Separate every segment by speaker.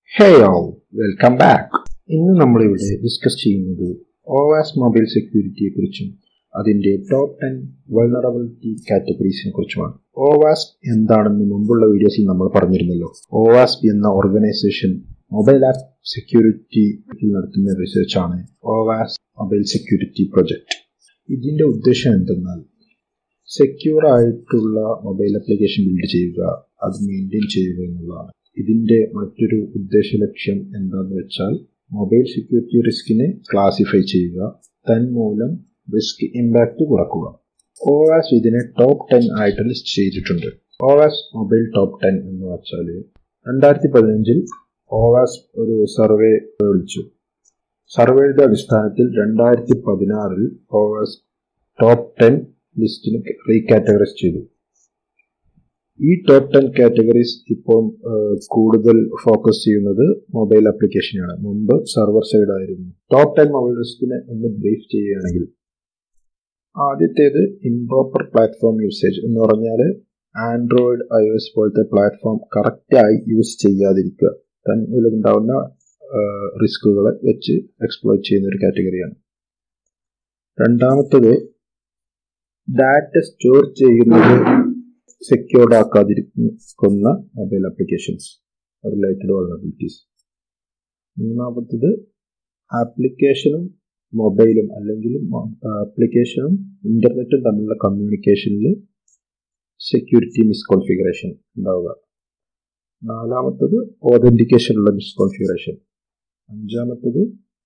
Speaker 1: ഹേ all welcome back ഇന്ന് നമ്മളിവിടെ discuss ചെയ്യുന്നത് OS മൊബൈൽ സെക്യൂരിറ്റിയെ കുറിച്ചും അതിന്റെ ടോപ്പ് ടെൻ വൾണറബിലിറ്റി കാറ്റഗറീസിനെ കുറിച്ചുമാണ് OWASP എന്താണെന്ന് മുമ്പുള്ള വീഡിയോസിൽ നമ്മൾ പറഞ്ഞിരുന്നല്ലോ OWASP എന്ന ഓർഗനൈസേഷൻ മൊബൈൽ ആപ്പ് സെക്യൂരിറ്റി നടത്തുന്ന റിസർച്ചാണ് OWASP മൊബൈൽ സെക്യൂരിറ്റി പ്രൊജക്ട് ഇതിന്റെ ഉദ്ദേശം എന്തെന്നാൽ സെക്യൂർ ആയിട്ടുള്ള മൊബൈൽ ആപ്ലിക്കേഷൻ ബിൽഡ് ചെയ്യുക അത് മെയിൻറ്റെയിൻ ചെയ്യുക എന്നുള്ളതാണ് ഇതിന്റെ മറ്റൊരു ഉദ്ദേശ ലക്ഷ്യം എന്താണെന്ന് വെച്ചാൽ മൊബൈൽ സെക്യൂരിറ്റി റിസ്കിനെ ക്ലാസിഫൈ ചെയ്യുക തന്മൂലം റിസ്ക് ഇമ്പാക്റ്റ് കുറക്കുക ഓവാസ് ഇതിനെ ടോപ്പ് ടെൻ ആയിട്ട് ലിസ്റ്റ് ചെയ്തിട്ടുണ്ട് ഓവാസ് മൊബൈൽ ടോപ്പ് ടെൻ എന്ന് വെച്ചാൽ രണ്ടായിരത്തി പതിനഞ്ചിൽ ഓവാസ് ഒരു സർവേ വിളിച്ചു സർവേയുടെ അടിസ്ഥാനത്തിൽ രണ്ടായിരത്തി പതിനാറിൽ ഓവാസ് ടോപ്പ് ടെൻ ലിസ്റ്റിന് റീകാറ്റഗറൈസ് ചെയ്തു ഈ ടോപ്പ് ടെൻ കാറ്റഗറീസ് ഇപ്പോൾ കൂടുതൽ ഫോക്കസ് ചെയ്യുന്നത് മൊബൈൽ ആപ്ലിക്കേഷനാണ് മുമ്പ് സെർവർ സൈഡ് ആയിരുന്നു ടോപ്പ് ടെൻ മൊബൈൽ റിസ്കിനെ ഒന്ന് ബ്രീഫ് ചെയ്യുകയാണെങ്കിൽ ആദ്യത്തേത് ഇംപ്രോപ്പർ പ്ലാറ്റ്ഫോം യൂസേജ് എന്ന് പറഞ്ഞാൽ ആൻഡ്രോയിഡ് ഐ എസ് പോലത്തെ പ്ലാറ്റ്ഫോം കറക്റ്റായി യൂസ് ചെയ്യാതിരിക്കുക തന്മൂലം ഉണ്ടാവുന്ന റിസ്കുകളെ വെച്ച് എക്സ്പ്ലോയിറ്റ് ചെയ്യുന്ന ഒരു കാറ്റഗറിയാണ് രണ്ടാമത്തത് ഡാറ്റ സ്റ്റോർ ചെയ്യുന്നത് സെക്യൂർഡ് ആക്കാതിരിക്കുന്ന മൊബൈൽ ആപ്ലിക്കേഷൻസ് റിലേറ്റഡ് വൾണറബിലിറ്റീസ് മൂന്നാമത്തത് ആപ്ലിക്കേഷനും മൊബൈലും അല്ലെങ്കിൽ ആപ്ലിക്കേഷനും ഇന്റർനെറ്റും തമ്മിലുള്ള കമ്മ്യൂണിക്കേഷനിൽ സെക്യൂരിറ്റി മിസ്കോൺഫിഗറേഷൻ ഉണ്ടാവുക നാലാമത്തത് ഓതന്റിക്കേഷനുള്ള മിസ്കോൺഫിഗറേഷൻ അഞ്ചാമത്തത്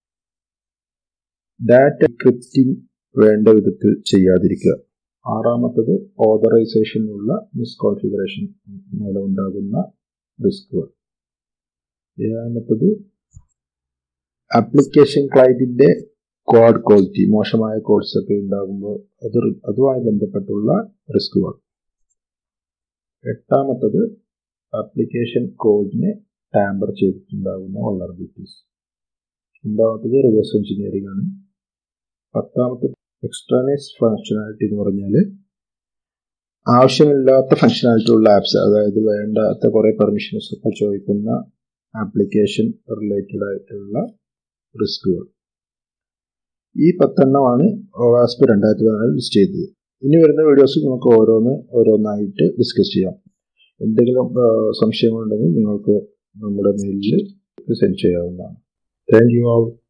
Speaker 1: ഡാറ്റ ക്രിപ്റ്റിംഗ് വേണ്ട വിധത്തിൽ ചെയ്യാതിരിക്കുക ആറാമത്തത് ഓതറൈസേഷനുള്ള മിസ്കോൺഫിഗറേഷൻ മൂലമുണ്ടാകുന്ന റിസ്കുകൾ ഏഴാമത്തത് ആപ്ലിക്കേഷൻ ക്ലയന്റിന്റെ കോഡ് ക്വാളിറ്റി മോശമായ കോഡ്സ് ഒക്കെ ഉണ്ടാകുമ്പോൾ അത് അതുമായി ബന്ധപ്പെട്ടുള്ള റിസ്കുകൾ എട്ടാമത്തത് ആപ്ലിക്കേഷൻ കോഡിനെ ടാമ്പർ ചെയ്തിട്ടുണ്ടാകുന്ന വള്ളറബിലിറ്റീസ് ഒമ്പതാമത്തത് റിവേഴ്സ് എഞ്ചിനീയറിംഗ് ആണ് പത്താമത്തെ എക്സ്ട്രാനൈസ് ഫങ്ഷനാലിറ്റി എന്ന് പറഞ്ഞാൽ ആവശ്യമില്ലാത്ത ഫങ്ഷനാലിറ്റി ഉള്ള ആപ്സ് അതായത് വേണ്ടാത്ത കുറേ പെർമിഷൻസ് ഒക്കെ ചോദിക്കുന്ന ആപ്ലിക്കേഷൻ റിലേറ്റഡ് ആയിട്ടുള്ള റിസ്കുകൾ ഈ പത്തെണ്ണമാണ് ഓവാസ്പ് രണ്ടായിരത്തി പതിനാലിൽ ലിസ്റ്റ് ചെയ്തത് ഇനി വരുന്ന വീഡിയോസ് നമുക്ക് ഓരോന്ന് ഓരോന്നായിട്ട് ഡിസ്കസ് ചെയ്യാം എന്തെങ്കിലും സംശയങ്ങളുണ്ടെങ്കിൽ നിങ്ങൾക്ക് നമ്മുടെ മെയിലിൽ സെൻഡ് ചെയ്യാവുന്നതാണ് താങ്ക് യു ആൾ